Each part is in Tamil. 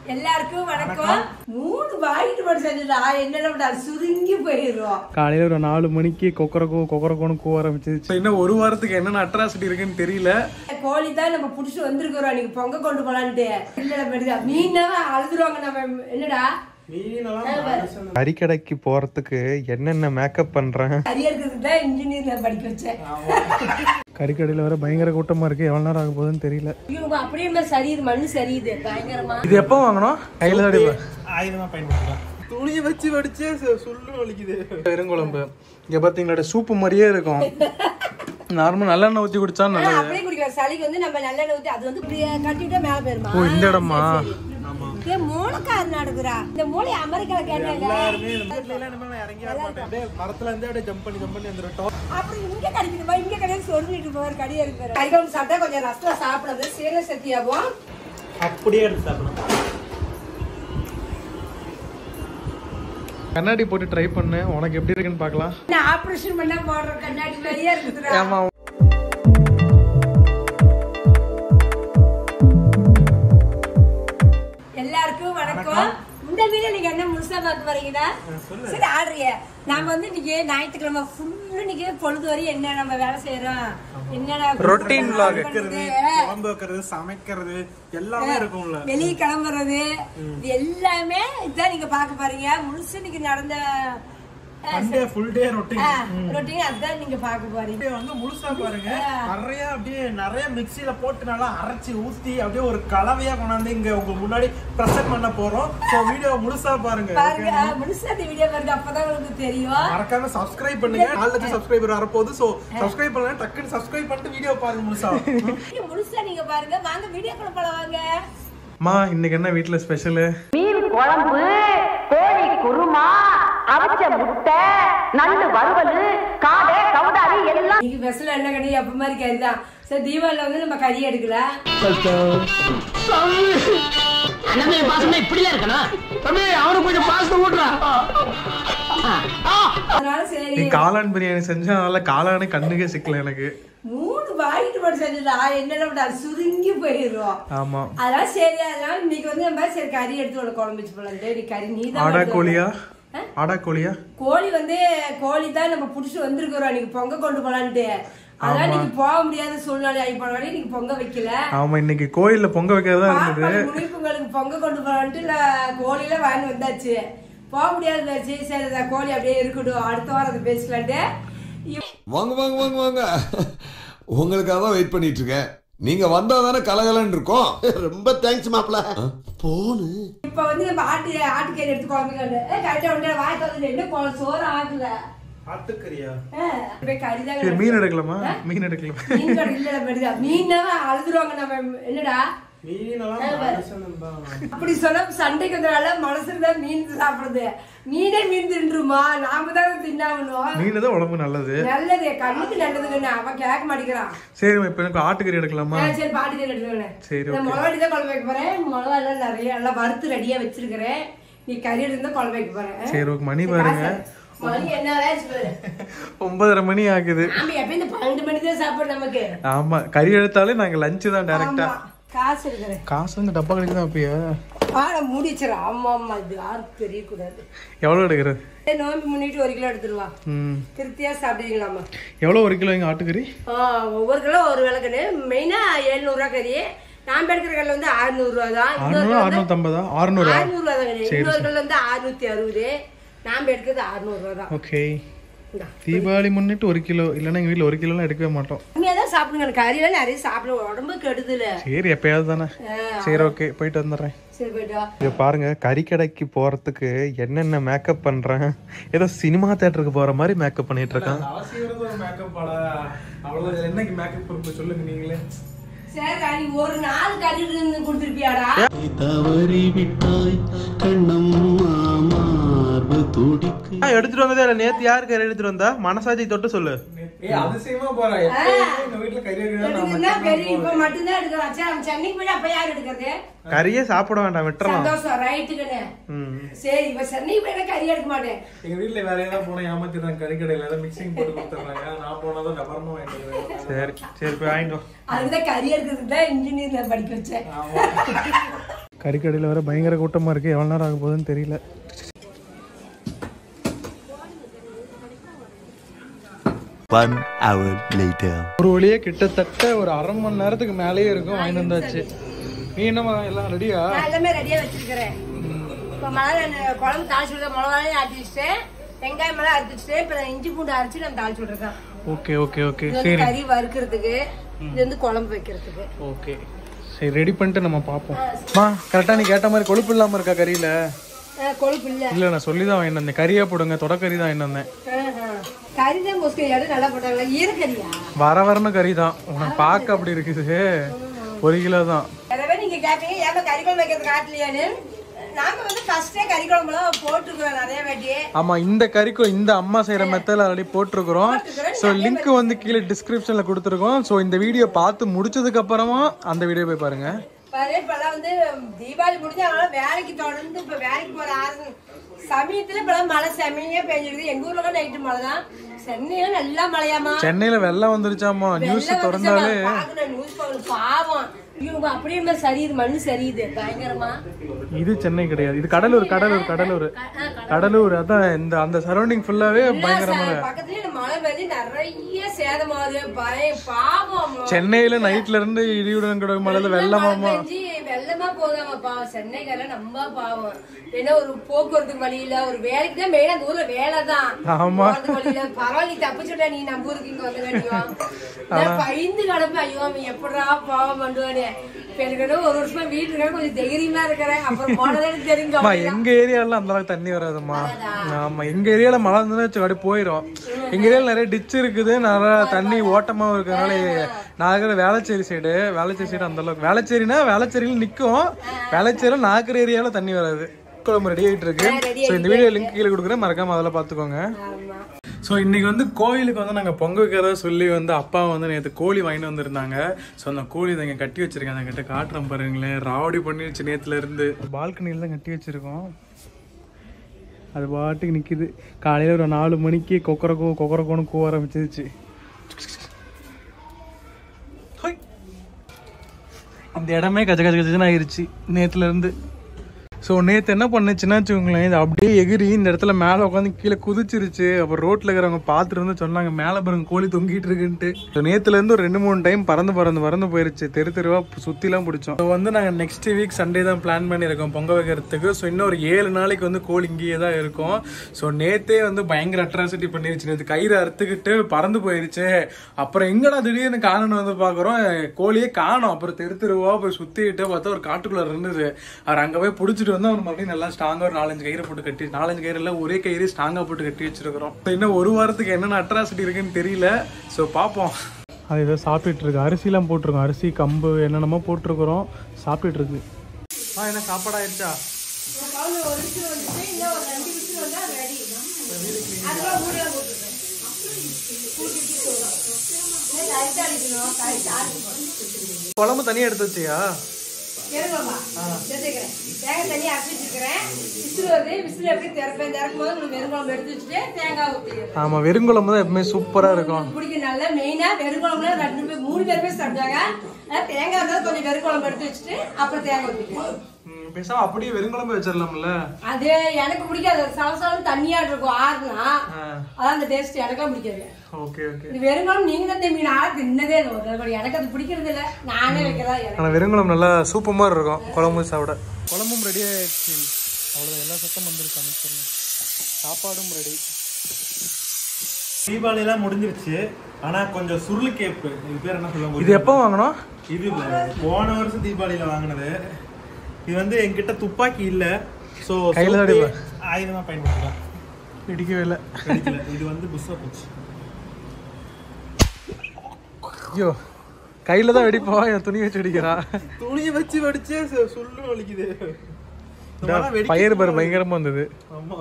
எல்லாருக்கும் வணக்கம் மூணு வாங்கிட்டு மட்டும் செஞ்சுடா என்னடா சுருங்கி போயிடும் காலையில ஒரு நாலு மணிக்கு கொக்கரக்கோ கொக்கரக்கோன்னு கூவ ஆரம்பிச்சிருச்சு இன்னும் ஒரு வாரத்துக்கு என்னென்ன அட்ராசிட்டி இருக்குன்னு தெரியல கோழி தான் நம்ம புடிச்சு வந்திருக்கிறோம் அன்னைக்கு பொங்க கொண்டு போலான்ட்டு இல்லடா பெருதா மீன் அழுதுருவாங்க நம்ம என்னடா கறிக்கடைக்கு போறதுக்கு என்னென்ன மேக்கப் பண்றேன் சரியா இருக்கிறதுக்கு தான் இன்ஜினியர்ல படிக்க வச்சேன் கறிக்கடையில வர பயங்கர கூட்டமா இருக்கு எவ்வளவு நேரம் ஆக போகுதுன்னு தெரியல இவங்க அப்படியே இருந்தா சரியுது மண்ணு சரியுது பயங்கரமா இது எப்போ வாங்கணும் கையில தான் அடிப்பேன் ஆயுதமா பயன்படுத்தலாம் துணியை வச்சு வடிச்சே சொல்லு வலிக்குது பெருங்குழம்பு இங்க பாத்தீங்களா சூப்பு மாதிரியே இருக்கும் நார்மல் நல்லெண்ணெய் ஊத்தி குடிச்சா ஆனா, நல்லது அப்படியே குடிக்கலாம் சளிக்கு வந்து நம்ம நல்லெண்ணெய் ஊத்தி அது வந்து இப்படியே கட்டிட்டா மேல போயிருமா ஓ இந்த இடமா ஏன் மூளைக்காரன் நடக்குறா இந்த மூளை அமெரிக்கால கேட்டாங்க இறங்கி வர மாட்டேன் அப்படியே மரத்துல இருந்து அப்படியே ஜம்ப் பண்ணி ஜம்ப் பண்ணி வந்துட்டோம் அப்புறம் இங்க கிடைக்குதுமா இங்க கிடையாது சொல்லிட்டு போவார் கடையா இருக்கு கைகொண்டு சாப்பிட்டா கொஞ்சம் ரசம் சாப்பிடுறது சீர சக்தியாகும் அப்படியே எடுத்து சாப்பிடணும் கண்ணாடி போட்டு ட்ரை பண்ணு உனக்கு எப்படி இருக்குன்னு பார்க்கலாம் நான் ஆபரேஷன் பண்ணா போடுற கண்ணாடி மாதிரியா இருக்குதுடா ஆமா எல்லாருக்கும் வணக்கம் இந்த வீடியோ நீங்க என்ன முழுசா பார்க்க போறீங்கன்னா சரி ஆடுறிய நாம வந்து இன்னைக்கு ஞாயிற்றுக்கிழமை ஃபுல்லு இன்னைக்கு பொழுது வரையும் என்ன நம்ம வேலை செய்யறோம் என்னடா Routine vlog. பண்றது, குழம்பு வைக்கிறது சமைக்கிறது எல்லாமே இருக்கும்ல வெளியே கிளம்புறது இது எல்லாமே இதான் நீங்க பார்க்க போறீங்க முழுசு இன்னைக்கு நடந்த Sunday full day routine routine அதான் நீங்க பார்க்க போறீங்க அப்படியே வந்து முழுசா பாருங்க நிறைய அப்படியே நிறைய மிக்ஸில போட்டு நல்லா அரைச்சி ஊத்தி அப்படியே ஒரு கலவையா கொண்டாந்து இங்க உங்க முன்னாடி பிரசன்ட் பண்ண போறோம் சோ வீடியோ முழுசா பாருங்க பாருங்க முழுசா இந்த வீடியோ பாருங்க அப்பதான் உங்களுக்கு தெரியும் மறக்காம சப்ஸ்கிரைப் பண்ணுங்க நாலு லட்சம் சப்ஸ்கிரைபர் வரப்போகுது சோ சப்ஸ்கிரைப் பண்ணுங்க டக்குன்னு சப்ஸ்கிரைப் பண்ணிட்டு வீடியோ பாருங்க முழுசா வீடியோ முழுசா நீங்க பாருங்க வாங்க வீடியோக்குள்ள போலாம் வாங்க மா இன்னைக்கு என்ன வீட்ல ஸ்பெஷலு மீன் குழம்பு கோழி குருமா அவிச்ச முட்டை நண்டு வறுவல் காடை கவுடாரி எல்லாம் இன்னைக்கு பஸ்ல என்ன கிடையாது அப்ப மாதிரி கறி தான் சரி தீபாவளில வந்து நம்ம கறி எடுக்கல அண்ணன் பாசம்னா இப்படிதான் இருக்கணும் தம்பி அவனுக்கு கொஞ்சம் பாசம் ஊட்டுறா அதனால சரி நீ காளான் பிரியாணி செஞ்சா அதனால காளானே கண்ணுக்கே சிக்கல எனக்கு மூணு வாங்கிட்டு மட்டும் செஞ்சுடா என்னடா சுருங்கி போயிடும் ஆமா அதனால சரி அதனால இன்னைக்கு வந்து நம்ம சரி கறி எடுத்து உனக்கு குழம்பு வச்சு போலாம் நீ கறி நீ ஆடா தான் கோழியா ஆடா கோழியா கோழி வந்து கோழி தான் நம்ம புடிச்சு வந்திருக்கிறோம் இன்னைக்கு பொங்க கொண்டு போலான்ட்டு அதான் இன்னைக்கு போக முடியாத சூழ்நிலை ஆகி போன வரையும் இன்னைக்கு பொங்க வைக்கல ஆமா இன்னைக்கு கோயில்ல பொங்க வைக்கிறதா இருந்தது பாப்பாக்கு முனிப்புங்களுக்கு பொங்க கொண்டு போலான்ட்டு இல்ல கோழில வாங்கி வந்தாச்சு போக முடியாது போச்சு சரி இந்த கோழி அப்படியே இருக்கட்டும் அடுத்த வாரம் அதை பேசலான்ட்டு இவ்- வாங்க வாங்க வாங்க வாங்க உங்களுக்காக தான் வெயிட் பண்ணிட்டு இருக்கேன் நீங்க வந்தா தானே கலகலன்னு இருக்கும் ரொம்ப தேங்க்ஸ் மாப்ள போனு இப்ப வந்து நம்ம ஆட்டு ஆட்டுக்கறி எடுத்து குழம்புக்காண்டு கரெக்டா வந்து வாய் தந்து என்ன குழ- சோறு ஆகல ஆட்டுக்கறியா போய் கறிதான் சரி மீன் எடுக்கலாமா மீன் எடுக்கலாமா மீன் கடை இல்ல பெருதா மீன் அழுதுருவாங்க நம்ம என்னடா மீனெல்லாம் மனுஷன் தான் அப்படி சொன்னா சண்டைக்கு வந்தனால மனசுல தான் மீன் சாப்பிடுறது மீனே மீன் தின்றுமா நாம தான் தின்னாகணும் மீன் தான் உடம்பு நல்லது நல்லது கண்ணுக்கு நல்லதுன்னு அவன் கேட்க மாட்டேங்கிறான் சரி இப்ப எனக்கு ஆட்டுக்கறி எடுக்கலாமா ஆ, சரி பாட்டி தான் எடுத்துக்கிறேன் சரி, இந்த மிளகாடி தான் குழம்பு வைக்க போறேன் மிளகா எல்லாம் நிறைய எல்லாம் வறுத்து ரெடியா வச்சிருக்கிறேன் நீ கறி எடுத்து தான் குழம்பு வைக்க போறேன் சரி ஓகே மணி பாருங்க மணி என்ன ஆச்சு பாரு ஒன்பதரை மணி ஆகுது நாம எப்பயும் இந்த பன்னெண்டு மணி தான் சாப்பிடும் நமக்கு ஆமா கறி எடுத்தாலே நாங்க லஞ்சு தான் டைரக்டா ஆமா காசு இருக்கிறேன் காசு வந்து டப்பா கடைக்கு தான் அப்பயா ஆனா மூடி வச்சிடறேன் ஆமா ஆமா இது யாருக்கு தெரியக்கூடாது எவ்வளவு எடுக்கிறது ஏய், நோம்பி முன்னிட்டு ஒரு கிலோ எடுத்துருவா ம் திருப்தியா சாப்பிடுவீங்களாமா எவ்வளவு ஒரு கிலோ எங்க ஆட்டுக்கறி ஆ, ஒவ்வொரு கிலோ ஒரு விளக்குன்னு மெயினா எழுநூறுவா கறி நான் எடுக்கிற கல்ல வந்து அறுநூறுவா தான் அறுநூறு அறுநூத்தம்பதா அறுநூறு அறுநூறுவா தான் கறி இன்னொரு கல்ல வந்து அறுநூத்தி அறுபது நாம் எடுக்கிறது அறுநூறுவா தான் ஓகே இந்தா. தீபாவளி முன்னிட்டு ஒரு கிலோ இல்லைன்னா எங்க வீட்ல ஒரு கிலோலாம் எடுக்கவே மாட்டோம் கம்மியா தான் சாப்பிடுங்க எனக்கு கறியெல்லாம் நிறைய சாப்பிட உடம்பு கெடுதல சரி எப்பயாவது தானே சரி ஓகே போயிட்டு வந்துடுறேன் சரி போயிட்டா இங்க பாருங்க கறிக்கடைக்கு போறதுக்கு என்னென்ன மேக்கப் பண்றேன் ஏதோ சினிமா தேட்டருக்கு போற மாதிரி மேக்கப் பண்ணிட்டு இருக்கேன் அவசியம் ஒரு மேக்கப் ஆடா அவ்வளவு என்னைக்கு மேக்கப் இருக்கு சொல்லுங்க நீங்களே சரி நீ ஒரு நாள் கறி இருந்து கொடுத்துருப்பியாடா தவறி விட்டாய் கண்ணம்மா மார்பு துடிக்கு எடுத்துட்டு வந்ததே இல்ல நேத்து யாரு கறி எடுத்துட்டு வந்தா மனசாட்சி தொட்டு சொல்லு ஏய் அதிசயமா போறா எப்பவுமே எங்க வீட்டுல கறி எடுக்குதுன்னா பெரிய இப்ப மட்டும்தான் எடுக்கிறோம் சரி அவன் சென்னைக்கு போய் அப்ப யார் எடுக்கிறது கறியே சாப்பிட வேண்டாம் விட்டுறலாம் சந்தோஷம் ரைட்டுக்கண்ணே ம் சரி இப்ப சென்னைக்கு போய் நான் கறி எடுக்க மாட்டேன் எங்க வீட்டுல வேற ஏதாவது போனா ஏமாத்திடுறாங்க கறி கடையில ஏதாவது மிக்சிங் போட்டு கொடுத்துறாங்க நான் போனாதான் டபரமா வாங்கிட்டு வருவேன். சரி சரி போய் வாங்கிட்டு வா. அதுதான் கறி எடுக்கிறதுக்கு தான் இன்ஜினியர்ல படிக்க வச்சேன் கறிக்கடையில் வர பயங்கர கூட்டமாக இருக்குது எவ்வளோ நேரம் ஆக போகுதுன்னு தெரியல One hour later. ஒரு வழியே கிட்டத்தட்ட ஒரு அரை மணி நேரத்துக்கு மேலேயே இருக்கும் வாங்கி வந்தாச்சு நீ என்னம்மா எல்லாம் ரெடியா நான் எல்லாமே ரெடியா வச்சிருக்கிறேன் இப்போ மழை நான் குழம்பு தாளிச்சு விடுறேன் மிளகாயும் ஆட்டி வச்சுட்டேன் வெங்காயம் எல்லாம் அரைச்சு வச்சுட்டேன் இப்போ நான் இஞ்சி பூண்டு அரைச்சு நம்ம தாளிச்சு விட்டுருக்கேன் ஓகே ஓகே ஓகே இது வந்து சரி கறி வறுக்கிறதுக்கு இது வந்து குழம்பு வைக்கிறதுக்கு ஓகே சரி ரெடி பண்ணிட்டு நம்ம பார்ப்போம் மா கரெக்டாக நீ கேட்ட மாதிரி கொழுப்பு இல்லாமல் இருக்கா கறியில் ஆ, கொழுப்பு இல்ல இல்லை நான் சொல்லி தான் வாங்கிட்டு வந்தேன் கறியாக போடுங்க தொடக்கறி தான் வாங்கிட்டு வந்தேன் ஆஹா. கறி தான் மோஸ்ட்லி இடம் நல்லா போட்டாங்க ஈரக்கறியா வர வரணும் கறி தான் உனக்கு பார்க்க அப்படி இருக்குது ஒரு கிலோ தான் எனவே நீங்க கேட்பீங்க ஏன் கறி குழம்பு வைக்கிறது காட்டலையான்னு நாங்க வந்து ஃபர்ஸ்டே கறி குழம்புலாம் போட்டுக்கிறோம் நிறைய வாட்டி ஆமாம் இந்த கறிக்கும் இந்த அம்மா செய்கிற மெத்தடில் ஆல்ரெடி போட்டிருக்கிறோம் ஸோ லிங்க் வந்து கீழே டிஸ்கிரிப்ஷனில் கொடுத்துருக்கோம் ஸோ இந்த வீடியோ பார்த்து முடிச்சதுக்கு அப்புறமா அந்த வீடியோ போய் பாருங்க பாரு இப்பெல்லாம் வந்து தீபாவளி முடிஞ்சு அதனால வேலைக்கு தொடர்ந்து இப்ப வேலைக்கு போற ஆறு சமயத்துல இப்பெல்லாம் மழை செமையா பெஞ்சிருக்குது எங்க ஊர்ல நைட்டு மழை தான் சென்னையில நல்லா மழையாமா சென்னையில் வெள்ளம் வந்துருச்சாமா நியூஸ் வெள்ளம் திறந்தாலே வந்துச்சுமா, பாக்கணும் நியூஸ் பாக்கணும் பாவம் இவங்க அப்படியே மாதிரி சரியுது மண்ணு சரியுது பயங்கரமா இது சென்னை கிடையாது இது கடலூர் கடலூர் கடலூர் கடலூர் அதான் இந்த அந்த சரௌண்டிங் ஃபுல்லாவே பயங்கரமான பக்கத்துல இந்த மழை பெய்ஞ்சு நிறைய சேதமாகுது பய பாவம் சென்னையில நைட்ல இருந்து இடியுடன் கூட மழையில வெள்ளமாமா பெஞ்சு வெள்ளமா போதாம பாவம் சென்னைக்கார நம்ம பாவம் ஏன்னா ஒரு போக்குவரத்துக்கு வழி இல்ல ஒரு வேலைக்கு தான் மெயினா அந்த ஊர்ல வேலை தான் ஆமா. போறதுக்கு வழி இல்ல பரவாயில்ல நீ தப்பிச்சுட்டா நீ நம்ம ஊருக்கு இங்க வந்து கட்டியும் பயந்து கிடப்பேன் ஐயோ அவன் எப்படா பாவம் பண்ணுவானே இப்ப எனக்கு ஏதோ ஒரு வருஷமா வீட்டுல கொஞ்சம் தைரியமா இருக்கிறேன் அப்புறம் போனதே எனக்கு தெரிஞ்சு அம்மா எங்க ஏரியால அந்த அளவுக்கு தண்ணி வராதும்மா ஆமா எங்க ஏரியால மழை இருந்ததுன்னா வச்சு அப்படியே போயிடும் எங்க ஏரியால நிறைய டிச் இருக்குது நிறைய தண்ணி ஓட்டமா இருக்கிறதுனால நான் இருக்கிற வேளச்சேரி சைடு வேளச்சேரி சைடு அந்த அளவுக்கு வேளச்சேரினா வேளச்சேரியில நிக்கும் வேளச்சேரியில நாக்குற ஏரியால தண்ணி வராது குழம்பு ரெடி ஆயிட்டு இருக்கு ஸோ இந்த வீடியோ லிங்க் கீழே கொடுக்குறேன் மறக்காம அதெல்லாம் பார்த்துக்கோங்க ஸோ இன்னைக்கு வந்து கோயிலுக்கு வந்து நாங்கள் பொங்க வைக்கிறதா சொல்லி வந்து அப்பா வந்து நேற்று கோழி வாங்கிட்டு வந்திருந்தாங்க ஸோ அந்த கோழி இதை இங்கே கட்டி வச்சிருக்கேன் அதை கிட்ட காட்டுறேன் பாருங்களேன் ராவடி பண்ணிடுச்சு நேற்றுல இருந்து பால்கனியில் தான் கட்டி வச்சிருக்கோம் அது பாட்டுக்கு நிற்கிது காலையில் ஒரு நாலு மணிக்கு கொக்கரக்கோ கொக்கரக்கோன்னு கூவ ஆரம்பிச்சிருச்சு ஹொய். அந்த இடமே கஜ கஜ கஜன்னு ஆயிருச்சு நேற்றுல இருந்து ஸோ நேற்று என்ன பண்ணுச்சுன்னா வச்சுக்கோங்களேன் இது அப்படியே எகிரி இந்த இடத்துல மேலே உட்காந்து கீழே குதிச்சிருச்சு அப்புறம் ரோட்டில் இருக்கிறவங்க பார்த்துட்டு வந்து சொன்னாங்க மேலே பாருங்க கோழி தொங்கிட்டு இருக்குன்ட்டு ஸோ நேற்றுலேருந்து ஒரு ரெண்டு மூணு டைம் பறந்து பறந்து பறந்து போயிருச்சு தெரு தெருவாக சுற்றிலாம் பிடிச்சோம் ஸோ வந்து நாங்கள் நெக்ஸ்ட் வீக் சண்டே தான் பிளான் பண்ணியிருக்கோம் பொங்க வைக்கிறதுக்கு ஸோ இன்னும் ஒரு ஏழு நாளைக்கு வந்து கோழி இங்கேயே தான் இருக்கும் ஸோ நேற்றே வந்து பயங்கர அட்ராசிட்டி பண்ணிருச்சு நேற்று கயிறு அறுத்துக்கிட்டு பறந்து போயிருச்சு அப்புறம் எங்கடா திடீர்னு காணணும் வந்து பார்க்குறோம் கோழியே காணோம் அப்புறம் தெரு தெருவா போய் சுற்றிக்கிட்டு பார்த்தா ஒரு காட்டுக்குள்ளே இருந்தது அவர் அங்கே போய் பிடிச்சிட்டு வந்து அவர் மறுபடியும் நல்லா ஸ்ட்ராங்காக ஒரு நாலஞ்சு கயிறு போட்டு கட்டி நாலஞ்சு கயிறு இல்லை ஒரே கயிறு ஸ்ட்ராங்காக போட்டு கட்டி வச்சிருக்கிறோம் So, இன்னும் ஒரு வாரத்துக்கு என்னென்ன அட்ராசிட்டி இருக்குன்னு தெரியல ஸோ பார்ப்போம் அது ஏதோ சாப்பிட்டுட்டு இருக்கு அரிசிலாம் போட்டிருக்கோம் அரிசி கம்பு என்னென்னமோ போட்டிருக்கிறோம் சாப்பிட்டுட்டு இருக்கு ஆ என்ன சாப்பாடு ஆயிடுச்சா ஒரு விசில் வந்துட்டு இன்னும் ஒரு ரெண்டு விசில் வந்தா ரெடி அதுக்கப்புறம் மூடியா போட்டுருக்கேன் கரெக்டா அடிக்கணும் கரெக்டா அடிக்கணும் குழம்பு தனியாக எடுத்து வச்சியா கேளுங்கம்மா சேர்த்துக்கிறேன் தேங்காய் தண்ணி அரைச்சி வச்சிருக்கிறேன் விசில் வருது விசில் எப்படி திறப்பேன் திறக்கும் போது உங்களுக்கு வெறுங்குழம்பு எடுத்து வச்சுட்டு தேங்காய் ஊற்றிடுறேன் ஆமாம் வெறுங்குழம்பு தான் எப்பவுமே சூப்பராக இருக்கும் பிடிக்கும் நல்லா மெயினா வெறுங்குழம்புல ரெண்டு பேர் மூணு பேருமே சாப்பிட்டாங்க ஆனா தேங்காய் இருந்தாலும் கொஞ்சம் வெறுங்குழம்பு எடுத்து வச்சுட்டு அப்புறம் தேங்காய் ஊற்றிக்குவேன் ம், பேசாம அப்படியே வெறுங்குழம்பு வச்சிடலாம்ல அது எனக்கு பிடிக்காது ஒரு சலசலம் தண்ணியா இருக்கும் ஆறுனா அதான் அந்த டேஸ்ட் எனக்கும் பிடிக்காது ஓகே ஓகே இது வெறுங்காலம் நீங்க தான் திரும்பி நான் தின்னதே இல்லை ஒரு தடவை கூட. எனக்கு அது பிடிக்கிறது இல்ல நானே வைக்கலாம் எனக்கு ஆனால் வெறுங்குழம்பு நல்லா சூப்பர் மாதிரி இருக்கும் குழம்பு சாப்பிட குழம்பும் ரெடி ஆயிடுச்சு அவ்வளோதான் எல்லா சத்தம் வந்துருச்சு அமைச்சிருங்க சாப்பாடும் ரெடி தீபாவளி எல்லாம் முடிஞ்சிருச்சு ஆனா கொஞ்சம் சுருள் கேப்பு இது பேர் என்ன சொல்லுவாங்க இது எப்போ வாங்கினோம் இது இல்ல போன வருஷம் தீபாவளியில வாங்கினது இது வந்து என்கிட்ட துப்பாக்கி இல்ல சோ கையில தான் அடிப்பா. ஆயுதமா பயன்படுத்தலாம் பிடிக்கவே இல்லை கிடைக்கல இது வந்து புஷ்ஷா போச்சு ஐயோ கையில தான் வெடிப்பா என் துணி வச்சு வெடிக்கிறா துணியை வச்சு வடிச்சே சு- சுள்ளு வலிக்குது இந்த மாதிரிலாம் வெடிக்க பயிர் பாரு பயங்கரமா வந்தது ஆமா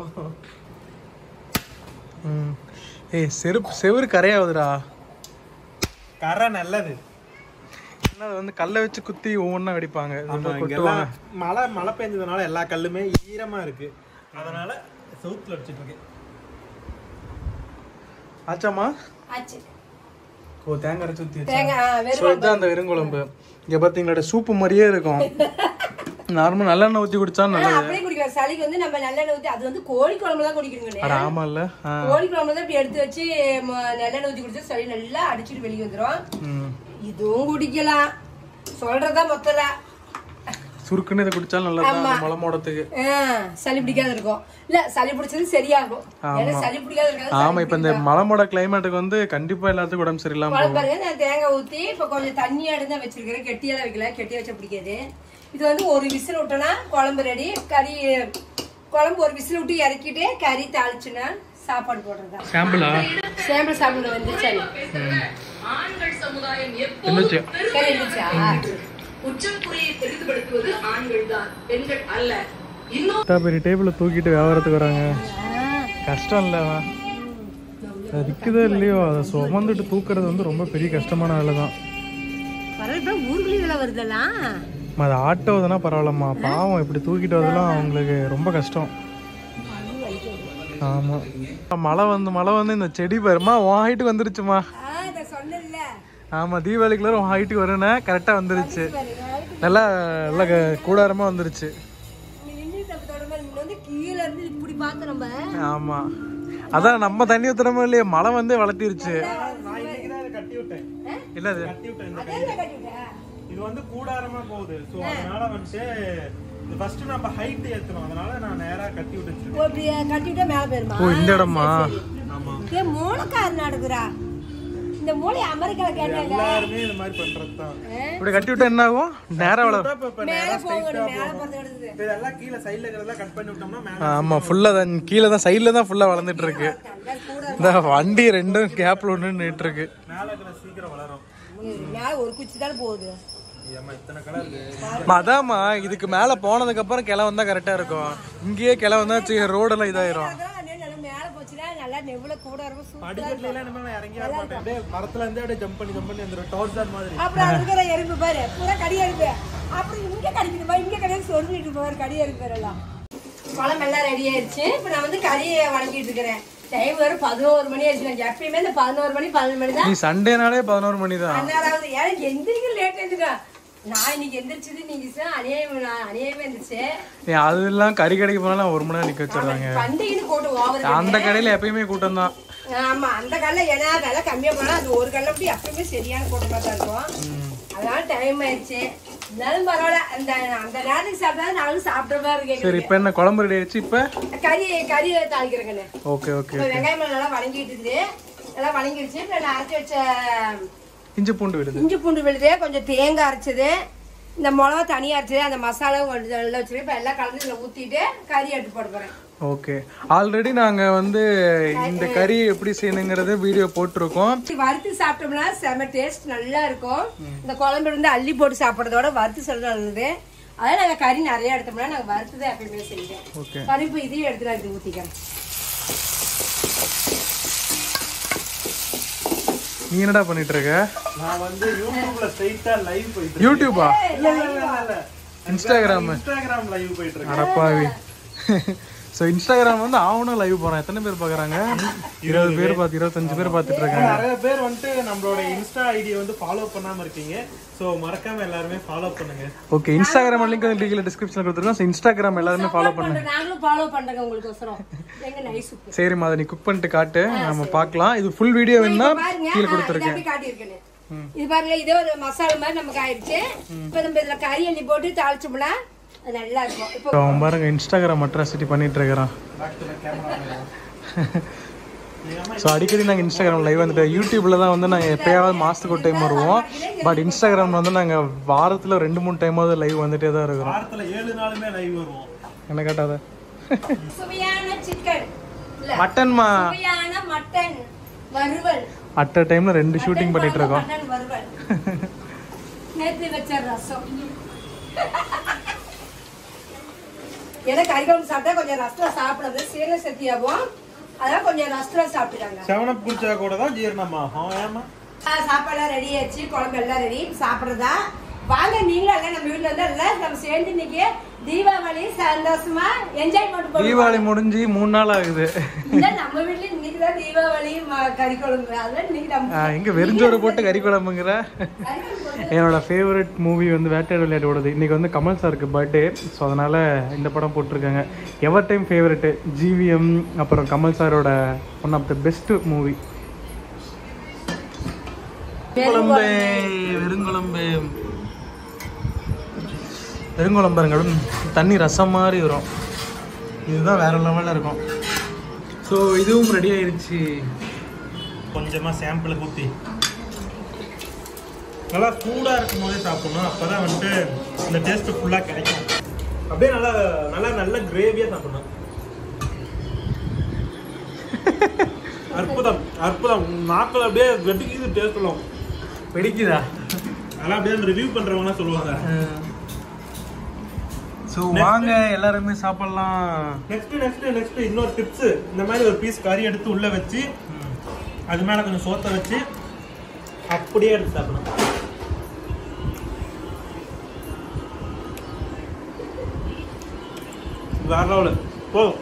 ம் ஏய் செருப்பு செவுரு கரையாகுதுடா கரை நல்லது என்ன அது வந்து கல்லை வச்சு குத்தி ஒவ்வொன்றா வெடிப்பாங்க இது ஆமா, போய் இங்க கொட்டுவாங்க எல்லாம் மழை மழை பெஞ்சதுனால எல்லா கல்லுமே ஈரமா இருக்கு அதனால சவுத்துல அடிச்சிட்டு இருக்கேன் ஆச்சாமா ஆச்சு ஓ தேங்காய் அரைச்சு ஊற்றி தேங்காய் ஆ, ஸோ இதுதான் அந்த வெறுங்குழம்பு இங்கே பார்த்தீங்களா சூப்பு மாதிரியே இருக்கும் நார்மல் நல்லெண்ணெய் ஊத்தி குடிச்சா ஆனா, நல்லது அப்படியே குடிக்கலாம் சளிக்கு வந்து நம்ம நல்லெண்ணெய் ஊத்தி அது வந்து கோழி குழம்புல தான் குடிக்கணுங்க அட ஆமால்ல ஆ. கோழி குழம்புல தான் இப்படி எடுத்து வச்சு ம- நல்லெண்ணெய் ஊத்தி குடிச்சா சளி நல்லா அடிச்சிட்டு வெளியே வந்துரும் ம். இதுவும் குடிக்கலாம் சொல்றதா மொத்தல சுருக்குன்னு இதை குடிச்சாலும் நல்லதுதான் அந்த மலை மோடத்துக்கு சளி பிடிக்காத இருக்கும் இல்ல சளி பிடிச்சது சரியாகும் ஏன்னா சளி பிடிக்காத இருக்காது ஆமா இப்ப இந்த மலைமோட கிளைமேட்டுக்கு வந்து கண்டிப்பா எல்லாத்துக்கும் உடம்பு சரியில்லாம குழம்பு போகும் பாருங்க நான் தேங்காய் ஊத்தி இப்ப கொஞ்சம் தண்ணியா தான் வச்சிருக்கிறேன் கெட்டியா வைக்கல கெட்டியா வச்சா பிடிக்காது இது வந்து ஒரு விசில் விட்டோம்னா குழம்பு ரெடி கறி குழம்பு ஒரு விசில் விட்டு இறக்கிட்டு கறி தாளிச்சுன்னா சாப்பாடு போடுறதா சாம்பிளா சேம்பிள் சாப்பிட வந்துச்சா இருந்துச்சு கறி இருந்துச்சா இத்தா பெரிய டேபிள தூக்கிட்டு வியாபாரத்துக்கு வராங்க கஷ்டம் இல்ல அவன். அது விக்குதோ இல்லையோ அதை சுமந்துட்டு தூக்குறது வந்து ரொம்ப பெரிய கஷ்டமான வேலை தான் பரவாயில்ல ஊருக்குள்ளே இதெல்லாம் வருதெல்லாம் அது ஆட்டோதுனா பரவாயில்லம்மா பாவம் இப்படி தூக்கிட்டு வரதெல்லாம் அவங்களுக்கு ரொம்ப கஷ்டம் ஆமா மழை வந்து மழை வந்து இந்த செடி பாருமா உன் ஹைட்டுக்கு வந்துருச்சுமா இதை சொன்னேன்ல ஆமா தீபாவளிக்குள்ள உன் ஹைட்டுக்கு வரும்னா கரெக்டா வந்துருச்சு நல்லா நல்லா க- கூடாரமா வந்துருச்சு நின்று நம்ம தொடர்பு இங்க வந்து கீழே இருந்து இப்படி பார்த்தோம் நம்ம ஆமா அதான் நம்ம தண்ணி ஊத்துறோமோ இல்லையே மழை வந்து வளர்த்திருச்சு நான் இன்னைக்கு தான் இதை கட்டி விட்டேன் இல்ல அது கட்டி விட்டேன் இந்த அதே நான் கட்டிவிட்டேன் இது வந்து கூடாரமா போகுது சோ அதனால வந்துட்டு இது ஃபர்ஸ்ட் நம்ம ஹைட் ஏத்துறோம் அதனால நான் நேரா கட்டி விட்டு வச்சிருக்கேன். ஓ, இப்படி கட்டி விட்டா மேல போயிருமா ஓ இந்த இடமா ஆமா ஏ மூளைக்காரன் நடக்குறா இந்த மூளை அமெரிக்கால கேட்டாங்க எல்லாருமே இந்த மாதிரி பண்றதுதான் இப்படி கட்டி விட்டா என்ன ஆகும் நேரம் வளரும் இப்ப இப்ப மேல நேரா போகணும் ஸ்ட்ரைட்டா மேல போகும் போறது எடுத்தது இப்ப இதெல்லாம் கீழே சைடுல இருக்கிறதெல்லாம் கட் பண்ணி விட்டோம்னா மேல ஆமா ஃபுல்லா தான் கீழே தான் சைடுல தான் ஃபுல்லா வளர்ந்துட்டு இருக்கு நல்லா கூட இந்த வண்டி ரெண்டும் கேப்ல ஒன்று நின்று இருக்கு மேல இருக்கிற சீக்கிரம் வளரும் மேல ஒரு குச்சி தானே போகுது ஏம்மா இத்தனை கலர் இருக்கு அம்மா, அதாம்மா இதுக்கு மேல போனதுக்கு அப்புறம் கிளை வந்தா கரெக்டா இருக்கும் இங்கேயே கிளை வந்தா ரோடெல்லாம் இதாயிரும் அதான் அப்படியே நல்லா மேல போச்சுன்னா நல்லா நெவுல கூட இருக்கும் சூப்பரா படிக்கட்டுல எல்லாம் இனிமே நான் இறங்கி வர மாட்டேன் அப்படியே மரத்துல இருந்து அப்படியே ஜம்ப் பண்ணி ஜம்ப் பண்ணி வந்துடும் டார்ச்சர் மாதிரி அப்புறம் அங்க இருக்கிற எறும்பு பாரு பூரா கடி எறும்பு அப்புறம் இங்க கடிக்குது பாரு இங்க கடியாது சொல்லிட்டு பாரு கடி எறும்பு பாரு எல்லாம் குழம்பு எல்லாம் ரெடி ஆயிருச்சு இப்ப நான் வந்து கறியை வணங்கிட்டு இருக்கிறேன் டைம் வேற பதினோரு மணி ஆயிடுச்சு நான் எப்பயுமே இந்த பதினோரு மணி பதினொரு மணி தான் நீ சண்டேனாலே பதினோரு மணி தான் அதனாலாவது ஏன்னா எந்திரிக்க லேட் ஆயிடுச்சுங்க நான் இன்னைக்கு எந்திரிச்சது நீங்க சார் அநியாயம் நான் அநியாயமே இருந்துச்சு நீ அதெல்லாம் கறி கடைக்கு போனாலும் ஒரு மணி நேரம் நிக்க வச்சிடுறாங்க பண்டிகைன்னு போட்டு ஓவர் அந்த கடையில எப்பயுமே கூட்டம் தான் ஆமா அந்த கல்ல ஏன்னா விலை கம்மியா போனா அது ஒரு கல்ல அப்படி எப்பயுமே சரியான கூட்டமா தான் இருக்கும் அதனால டைம் ஆயிடுச்சு இருந்தாலும் பரவாயில்ல அந்த அந்த நேரத்துக்கு சாப்பிட்டா நானும் சாப்பிட்ற மாதிரி சரி இருக்கு இப்ப என்ன குழம்பு ரெடி ஆயிடுச்சு இப்ப கறி கறி தாளிக்கிறேங்கண்ணே ஓகே ஓகே இப்போ வெங்காயம் எல்லாம் நல்லா வணங்கிட்டு இருக்குது நல்லா வணங்கிடுச்சு இப்போ நான் அரைச்சி வச்ச இஞ்சி பூண்டு விடுது இஞ்சி பூண்டு விழுது கொஞ்சம் தேங்காய் அரைச்சது இந்த மிளகா தனியாக அரைச்சது அந்த மசாலாவும் கொஞ்சம் நல்லா வச்சிருக்கேன் இப்போ எல்லாம் கலந்து இதில் ஊற்றிட்டு கறி எடுத்து போட போகிறேன் ஓகே ஆல்ரெடி நாங்க வந்து இந்த கறி எப்படி செய்யணுங்கிறது வீடியோ போட்டிருக்கோம் வறுத்து சாப்பிட்டோம்னா செம டேஸ்ட் நல்லா இருக்கும் இந்த குழம்பு வந்து அள்ளி போட்டு சாப்பிட்றதோட வறுத்து சொல்றது நல்லது அதான் நாங்கள் கறி நிறைய எடுத்தோம்னா நாங்கள் வறுத்து தான் எப்பயுமே செய்வோம் ஓகே பருப்பு இதையும் எடுத்து நான் இது ஊற்றிக்கிறேன் நீ என்னடா பண்ணிட்டு இருக்க நான் வந்து யூடியூப்ல ஸ்ட்ரைட்டா லைவ் போயிட்டு இருக்கேன். யூடியூபா இல்ல இல்ல இல்ல இல்ல, இல்ல இன்ஸ்டாகிராம் இன்ஸ்டாகிராம் லைவ் போயிட்டு இருக்கேன் அடப்பாவி ஸோ இன்ஸ்டாகிராம் வந்து ஆவணும் லைவ் போறேன் எத்தனை பேர் பார்க்கறாங்க இருபது பேர் பார்த்து இருபத்தஞ்சு பேர் பார்த்துட்டு இருக்காங்க நிறைய பேர் வந்துட்டு நம்மளோட இன்ஸ்டா ஐடியை வந்து ஃபாலோ பண்ணாம இருக்கீங்க சோ மறக்காம எல்லாருமே ஃபாலோ பண்ணுங்க ஓகே இன்ஸ்டாகிராம் லிங்க் வந்து டீகல டிஸ்கிரிப்ஷன்ல கொடுத்துருக்கோம் ஸோ இன்ஸ்டாகிராம் எல்லாருமே ஃபாலோ பண்ணுங்க நாங்களும் ஃபாலோ பண்றோங்க உங்களுக்கு ஒசரம் எங்க நைஸ் உப்பு சரிம்மா அதை நீ குக் பண்ணிட்டு காட்டு நம்ம பார்க்கலாம் இது ஃபுல் வீடியோ வேணும்னா பாருங்க கீழே ஆ, இதை கொடுத்துருக்கேன் அப்படியே காட்டியிருக்கேன் இது பாருங்க இதே ஒரு மசாலா மாதிரி நமக்கு ஆயிடுச்சு இப்போ நம்ம இதுல கறி அள்ளி போட்டு தாளிச்சோம்னா அது நல்லா இருக்கும் இப்போ இப்போ அவன் பாருங்க இன்ஸ்டாகிராம் அட்ராசிட்டி பண்ணிட்டு இருக்கிறான் ஸோ அடிக்கடி நாங்கள் இன்ஸ்டாகிராம் லைவ் வந்துட்டு யூடியூப்ல தான் வந்து நாங்கள் எப்பயாவது மாதத்துக்கு ஒரு டைம் வருவோம் பட் இன்ஸ்டாகிராமில் வந்து நாங்கள் வாரத்தில் ரெண்டு மூணு டைமாவது லைவ் வந்துட்டே தான் இருக்கிறோம் வாரத்துல ஏழு நாளுமே லைவ் வருவோம் என்ன கேட்டாத சுவையான சிக்கன் இல்ல மட்டன்மா சுவையான மட்டன் வறுவல் அட் அ டைம்ல ரெண்டு ஷூட்டிங் பண்ணிட்டு இருக்கோம் மட்டன் வறுவல் நேத்து வச்ச ரசம் ஏன்னா கறி குழம்பு சாப்பிட்டா கொஞ்சம் ரசம் சாப்பிடுறது சீரண சக்தியாகும் அதான் கொஞ்சம் ரசம் சாப்பிட்டுட்டாங்க செவனப் குடிச்சா கூட தான் ஜீரணமாகும் ஏமா சாப்பாடுலாம் ரெடி ஆச்சு குழம்பு எல்லாம் ரெடி சாப்பிடுறதா வாங்க நீங்களும் எல்லாம் நம்ம வீட்டுல வந்து எல்லாம் நம்ம சேர்ந்து இன்னைக்கு தீபாவளி சந்தோஷமா என்ஜாய் பண்ணிட்டு போறோம் தீபாவளி முடிஞ்சு மூணு நாள் ஆகுது இல்ல நம்ம வீட்ல இன்னைக்கு இன்னைக்கு தான் தீபாவளி ம- கறி குழம்பு அதெல்லாம் இன்னைக்கு ஆ, நம்ம எங்க வெறிஞ்சோறு போட்டு கறி குழம்புங்கிற என்னோட ஃபேவரட் மூவி வந்து வேட்டையாடு விளையாடோடது இன்னைக்கு வந்து கமல் சாருக்கு பர்த்டே ஸோ அதனால இந்த படம் போட்டிருக்காங்க எவர் டைம் ஃபேவரெட்டு ஜிவிஎம் அப்புறம் கமல் சாரோட one of the best movie குழம்பு வெறுங்குழம்பு வெறுங்குழம்பு பாருங்க அப்படியே தண்ணி ரசம் மாதிரி வரும் இதுதான் வேற லெவலில் இருக்கும் ஸோ இதுவும் ரெடி ஆயிருச்சு கொஞ்சமா சாம்பிள் ஊத்தி நல்லா சூடா இருக்கும் போதே சாப்பிடணும் அப்பதான் வந்துட்டு இந்த டேஸ்ட் ஃபுல்லா கிடைக்கும் அப்படியே நல்லா நல்லா நல்ல கிரேவியா சாப்பிடணும் அற்புதம் அற்புதம் நாக்கில் அப்படியே வெட்டிக்குது டேஸ்ட் எல்லாம் பிடிக்குதா அதெல்லாம் அப்படியே ரிவ்யூ பண்றவங்க சொல்லுவாங்க ஸோ வாங்க எல்லாருமே சாப்பிடலாம் நெக்ஸ்ட் நெக்ஸ்ட் நெக்ஸ்ட் இன்னொரு டிப்ஸ் இந்த மாதிரி ஒரு பீஸ் கறி எடுத்து உள்ள வச்சு அது மேல கொஞ்சம் சோத்தை வச்சு அப்படியே எடுத்து சாப்பிடணும் வேற லெவலு போதும்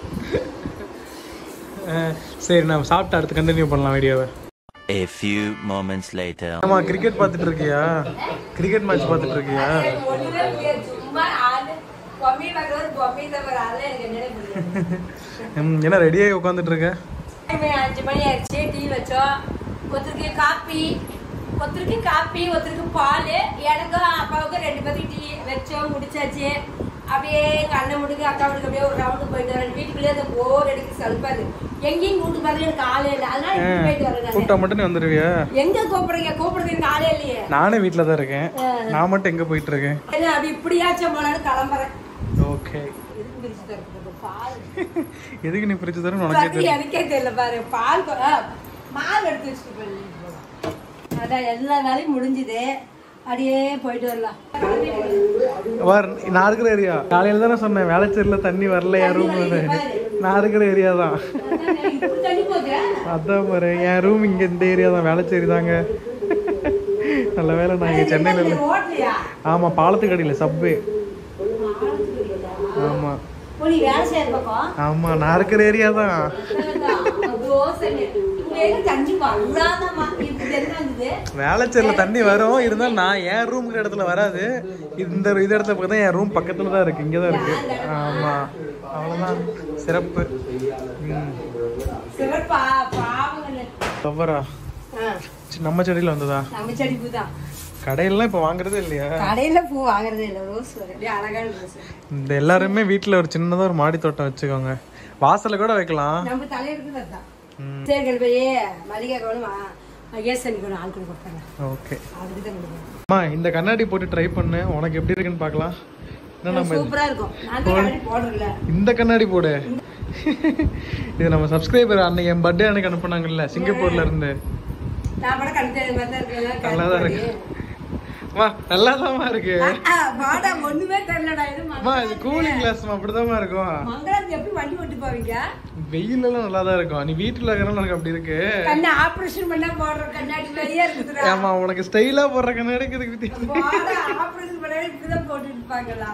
அஹ், சரி நம்ம சாப்பிட்டு அடுத்து கண்டினியூ பண்ணலாம் வீடியோவை A few moments later. ஆமா கிரிக்கெட் பார்த்துட்டு இருக்கியா கிரிக்கெட் மேட்ச் பார்த்துட்டு இருக்கியா ஒண்ணுமே புரியாது. சும்மா ஆளு பொம்மையை பார்க்கறது பொம்மையை தான் பாரு. அதெல்லாம் எனக்கு என்னன்னே புரியாது. ம், என்ன ரெடியாகி உட்காந்துட்டு இருக்க டைம் அஞ்சு மணி ஆயிடுச்சு டீ வச்சோம் ஒருத்தருக்கு காப்பி ஒருத்தருக்கு காப்பி ஒருத்தருக்கு பால் எனக்கும் அப்பாவுக்கும் ரெண்டு பேருக்கு டீ வச்சோம் முடிச்சாச்சு அப்படியே கண்ணை முடுக்கு அக்கா வீட்டுக்கு அப்படியே ஒரு ரவுண்டு போயிட்டு வரேன் வீட்டுக்குள்ளேயே அந்த போர் அடிக்கு சலுப்பாது எங்கேயும் கூட்டு பார்த்து எனக்கு ஆளே இல்லை அதனால இப்படி போயிட்டு வரேன் கூப்பிட்டா நானு. மட்டும் நீ வந்துடுவியா எங்க கூப்பிடுறீங்க கூப்பிடுறதுக்கு எனக்கு ஆளே இல்லையே நானே வீட்டில் தான் இருக்கேன் நான் மட்டும் எங்கே போயிட்டு இருக்கேன் என்ன அப்படி இப்படியாச்சும் போலான்னு கிளம்புறேன் ஓகே எதுக்கு பிரிச்சு தரது பால் எதுக்கு நீ பிரிச்சு தரேன்னு உனக்கே பாரு, தெரியும் எனக்கே தெரியல பாரு பால் கொ- ஆ, மாவு எடுத்து வச்சுட்டு போய் அதான் எல்லா வேலையும் முடிஞ்சுது அப்படியே போயிட்டு வரலாம் வார் நான் இருக்கிற ஏரியா காலையில தானே சொன்னேன் வேளச்சேரியில் தண்ணி வரல என் ரூம் நான் இருக்கிற ஏரியா தான் இப்படி தண்ணி போகுது அதான் பாரு என் ரூம் இங்கே இந்த ஏரியா தான் வேளச்சேரி தாங்க நல்ல வேலை நான் இங்கே சென்னையில் இல்லை ஓட்டலையா ஆமாம் பாலத்துக்கு அடியில் சப்வே ஆமாம் ஓ, நீ வேலை செய்யற பக்கம் ஆமாம் நான் இருக்கிற ஏரியா தான் அதோ சரி இங்க தண்ணி வராதம்மா இப்படி என்ன வந்தது வேளச்சேரியில் தண்ணி வரும் இருந்தாலும் நான் என் ரூமுக்கு இடத்துல வராது இந்த இது இடத்துல பார்த்தா என் ரூம் பக்கத்தில் தான் இருக்குது இங்கே தான் இருக்குது ஆமாம் அவ்வளோதான் சிறப்பு ம் சிவப்பா பாவங்கள் கவரா நம்ம செடியில் வந்ததா நம்ம செடி பூ தான் கடையிலலாம் இப்போ வாங்குறதே இல்லையா கடையில பூ வாங்குறதே இல்லை ரோஸ் அப்படியே அழகான ரோஸ் இந்த எல்லாருமே வீட்டில் ஒரு சின்னதாக ஒரு மாடி தோட்டம் வச்சுக்கோங்க வாசல்ல கூட வைக்கலாம் நம்ம தலையிருக்கு தான் சரி கல்பையே மல்லிகை கவனமா ஏசன் கூட ஆள் கூட கொடுப்பாங்க ஓகே அதுக்கு தான் கொடுப்பாங்க அம்மா இந்த கண்ணாடி போட்டு ட்ரை பண்ணு உனக்கு எப்படி இருக்குன்னு பார்க்கலாம் என்ன நம்ம சூப்பரா இருக்கும் நான் தான் கண்ணாடி போடுறேன்ல இந்த கண்ணாடி போடு இது நம்ம சப்ஸ்கிரைபர் அன்னைக்கு என் பர்த்டே அன்னைக்கு அனுப்புனாங்கல்ல சிங்கப்பூர்ல இருந்து நான் கூட கணக்கு தெரியாத மாதிரி தான் இருக்கேன் நல்லா தான் இருக்கு அம்மா நல்லா இருக்கு வாடா ஒண்ணுமே தெரியலடா இது அம்மா இது கூலிங் கிளாஸ் அப்படிதாம்மா இருக்கும் மங்களாத்து எப்படி வண்டி ஓட்டு போவீங்க வெயில் எல்லாம் நல்லா தான் இருக்கும் நீ வீட்டுல இருக்கிறனால எனக்கு அப்படி இருக்கு கண்ணு ஆபரேஷன் பண்ணா போடுற கண்ணாடி நிறைய இருக்குதுடா ஆமா உனக்கு ஸ்டைலா போடுற கண்ணாடிக்கு இதுக்கு வித்தியாசம் வாடா ஆபரேஷன் பண்ணா இப்படிதான் போட்டுட்டு இருப்பாங்களா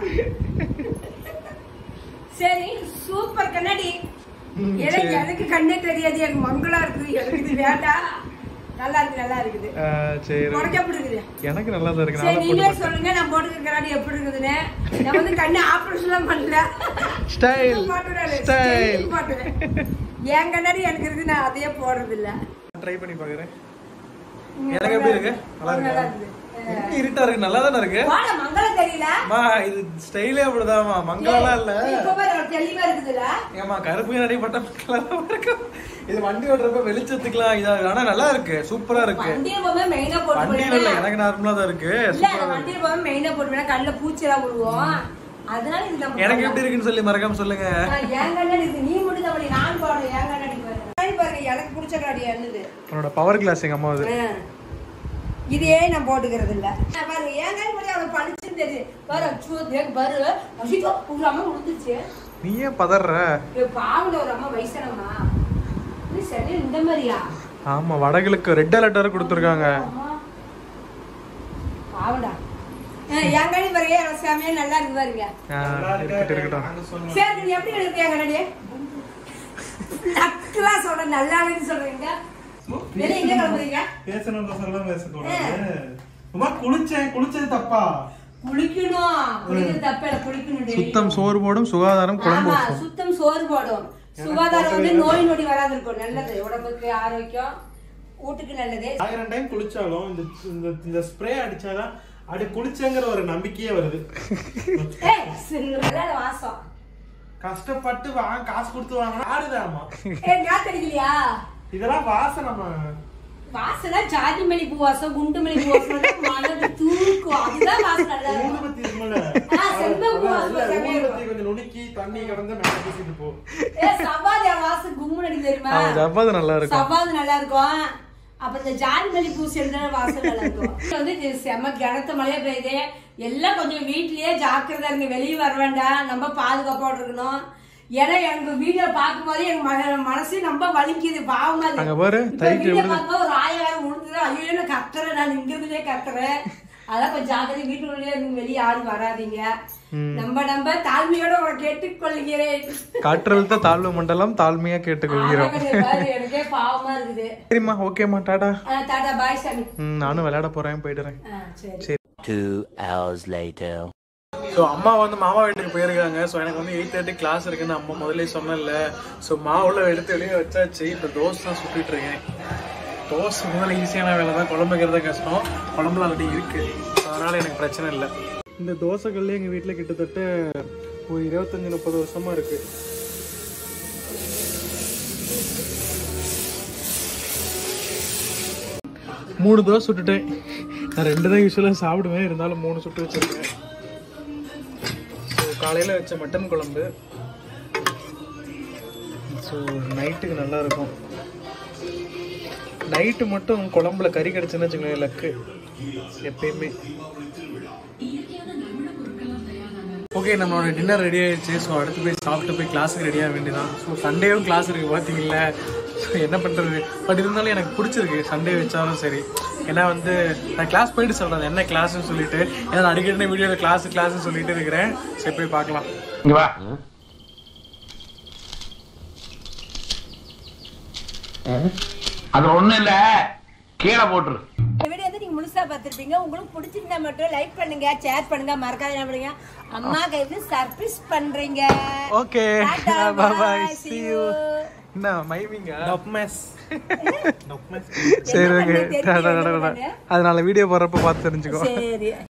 சரி சூப்பர் கண்ணாடி ம், எனக்கு சரி. எனக்கு கண்ணே தெரியாது எனக்கு மங்களா இருக்குது எனக்கு இது வேண்டாம் நல்லா இருக்கு நல்லா இருக்குது ஆ, சரி உனக்கு எப்படி இருக்குது எனக்கு நல்லா தான் இருக்கு சரி நல்லா நீங்களே போட்டு சொல்லுங்க நான் போட்டுக்கிற கண்ணாடி எப்படி இருக்குதுன்னு நான் வந்து கண்ணு ஆபரேஷன்லாம் பண்ணல ஸ்டைல் மாட்டுறாரு. ஸ்டைல் ஸ்டைல் மாட்டுவேன். என் கண்ணாடி எனக்கு இருக்கு நான் அதையே போடுறது இல்ல ட்ரை பண்ணி பாக்குறேன் எனக்கு எப்படி இருக்கு நல்லா நல்லா இருக்கு இருக்குது இன்னும் இருட்டா இருக்கு நல்லா தானே இருக்கு வாடா மங்களம் தெரியல அம்மா இது ஸ்டைலே அப்படிதாம்மா மங்களம்லாம் இல்ல இப்ப பாரு அவன் தெளிவா இருக்குதுல்ல ஏமா கருப்பு கண்ணாடி பட்ட மக்களாக இருக்கும் இது வண்டி ஓட்டுறப்ப வெளிச்சத்துக்கலாம் இதா ஆனா நல்லா இருக்கு சூப்பரா இருக்கு வண்டியில போகும்போது மெயினா போட்டு வண்டியில இல்ல போயிடுவேன். எனக்கு நார்மலா தான் இருக்கு இல்ல சூப்பரா இருக்கு வண்டியில போகும்போது மெயினா போட்டு கண்ணுல பூச்சி எல்லாம் விழுவோம் அதனால இது நம்ம எனக்கு எப்படி இருக்குன்னு சொல்லி மறக்காம சொல்லுங்க நான் என் கண்ணாடி இருக்கு நீ மட்டும் தான் பண்ணி நான் போடுறேன் என் கண்ணாடி பாருங்க கண்ணாடி பாருங்க எனக்கு பிடிச்ச கண்ணாடி என்னது உன்னோட பவர் கிளாஸ் எங்க அம்மா அது இதே நான் போட்டுக்கிறது இல்ல பாருங்க என் கண்ணாடி மட்டும் அவளுக்கு பளிச்சுன்னு தெரியுது பாரு அச்சோ தேக்கு பாரு அசிக்கோ ஒரு அம்மா விழுந்துச்சு நீ ஏன் பதற பாவல ஒரு அம்மா வயசானம்மா இது சரி இந்த மாதிரியா ஆமா வடகிழக்கு ரெட் அலர்ட் வேற கொடுத்துருக்காங்க அம்மா. பாவம்டா ஆ, என் கண்ணி பாருங்க எனக்கு செமையா நல்லா இருக்கு பாருங்க இருக்கட்டும் இருக்கட்டும் சரி நீ எப்படி இருக்கு என் கண்ணாடி நக்கலா சொல்றேன் நல்லாவே சொல்றீங்க வெளிய எங்க கிளம்புறீங்க பேசணும் சொல்லலாம் பேசக்கூடாது அம்மா குளிச்சேன் குளிச்சது தப்பா குளிக்கணும் குளிக்கிறது தப்பு இல்ல குளிக்கணும் daily. சுத்தம் சோறு போடும் சுகாதாரம் குழம்பு ஆமா வைப்போம் சுத்தம் சோறு போடும் சுகாதாரம் வந்து நோய் நொடி வராது இருக்கும் நல்லது உடம்புக்கு ஆரோக்கியம் வீட்டுக்கு நல்லது ஆயிரம் டைம் குளிச்சாலும் இந்த இந்த இந்த ஸ்ப்ரே அடிச்சாதான் அப்படி குளிச்சேங்கிற ஒரு நம்பிக்கையே வருது ஏய் சரி நல்ல வாசம் கஷ்டப்பட்டு வாங்க காசு கொடுத்து வாங்க ஆடுதாமா ஏய் காத்தடிக்கலையா இதெல்லாம் வாசனமா வாசனை ஜாதி மல்லிப்பூ வாசம் குண்டு மல்லிப்பூ வாசம் மனது தூக்கும் அதுதான் வாசம் நல்லா இருக்கும். ஊதுபத்தி இருக்கும்ல ஆ, செம்பருத்தி அதான் வாசம் இல்ல, செமையா ஊதுபத்தி கொஞ்சம் நுணுக்கி தண்ணி கடந்து மேல பூசிட்டு போ ஏய் சபாதியா வாசம் கும்முனடி தெரியுமா ஆமா, ஜவ்வாது நல்லா இருக்கும் சபாது நல்லா இருக்கும் அப்ப இந்த ஜாதி மல்லிப்பூ சென்ற வாசம் நல்லா இருக்கும் இது வந்து இது செம கனத்த மழையா பெய்யுது எல்லாம் கொஞ்சம் வீட்லயே ஜாக்கிரதா இருங்க வெளியே வர வேண்டாம் நம்ம பாதுகாப்போட இருக்கணும் ஏன்னா எனக்கு வீடியோ பார்க்கும்போது எனக்கு மன- மனசு ரொம்ப வலிக்குது பாவமா இருக்கு. அங்க பாரு, இப்ப தைக்க வீடியோ விடுது. பார்க்கும்போது ஒரு ஆயிரம் உழுந்துரு ஐயோ நான் கத்துறேன் நான் இங்க இருந்தே கத்துறேன் அதான் கொஞ்சம் ஜாக்கிரதை வீட்டுக்குள்ளேயே இருந்து வெளியே யாரும் வராதீங்க நம்ம நம்ம தாழ்மையோட உங்களை கேட்டுக்கொள்கிறேன் காற்றழுத்த தாழ்வு மண்டலம் தாழ்மையா கேட்டுக்கொள்கிறோம் ஆமாங்க, பாரு, எனக்கே பாவமா இருக்குது சரிம்மா ஓகேம்மா டாடா ஆ, டாடா பாய் சாமி ம், நானும் விளையாட போறேன் போயிடுறேன் ஆ, சரி Two hours later. ஸோ அம்மா வந்து மாமா வீட்டுக்கு போயிருக்காங்க ஸோ எனக்கு வந்து எயிட் தேர்ட்டி கிளாஸ் இருக்குன்னு அம்மா முதல்ல சொன்னேன்ல ஸோ மாவுல எடுத்து வெளியே வச்சாச்சு இப்போ தோசை தான் சுட்டுட்டு இருக்கேன் தோசை முதல்ல ஈஸியான வேலை தான் குழம்பு வைக்கிறது தான் கஷ்டம் குழம்புல ஆல்ரெடி இருக்கு அதனால எனக்கு பிரச்சனை இல்லை இந்த தோசைகள்லேயே எங்கள் வீட்டில் கிட்டத்தட்ட ஒரு இருபத்தஞ்சி முப்பது வருஷமா இருக்கு மூணு தோசை சுட்டுட்டேன் நான் ரெண்டு தான் யூஸ்வலாக சாப்பிடுவேன் இருந்தாலும் மூணு சுட்டு வச்சிருக்கேன் ஸோ காலையில் வச்ச மட்டன் குழம்பு ஸோ நைட்டுக்கு நல்லா இருக்கும் நைட்டு மட்டும் குழம்புல கறி கிடச்சுன்னு வச்சுக்கோங்களேன் லக்கு எப்பயுமே ஓகே நம்மளோட டின்னர் ரெடி ஆயிடுச்சு ஸோ அடுத்து போய் சாப்பிட்டு போய் கிளாஸுக்கு ரெடி ஆக வேண்டியதான் ஸோ சண்டேவும் கிளாஸ் இருக்குது பார்த்தீங்களா ஸோ என்ன பண்ணுறது பட் இருந்தாலும் எனக்கு பிடிச்சிருக்கு சண்டே வச்சாலும் சரி ஏன்னா வந்து நான் கிளாஸ் போயிட்டு சொல்கிறேன் என்ன கிளாஸ்னு சொல்லிட்டு ஏன்னா நான் அடிக்கடி வீடியோவில் கிளாஸ் கிளாஸ்னு சொல்லிட்டு இருக்கிறேன் சரி போய் பார்க்கலாம் இங்க வா அது ஒண்ணும் இல்ல கீழே போட்டுரு இந்த வீடியோ வந்து நீங்க முழுசா பார்த்திருப்பீங்க உங்களுக்கு பிடிச்சிருந்தா மட்டும் லைக் பண்ணுங்க ஷேர் பண்ணுங்க மறக்காத என்ன பண்ணுங்க அம்மா கைக்கு சர்ப்ரைஸ் பண்றீங்க okay Tata, bye bye, see see you you. என்ன மைவிங்க டொப்மெஸ் டொப்மெஸ் சரி ஓகே என்ன பண்ணு, தெரியும், என்ன பண்ணு? அதனால வீடியோ போடுறப்ப பார்த்து தெரிஞ்சுக்கோ சரி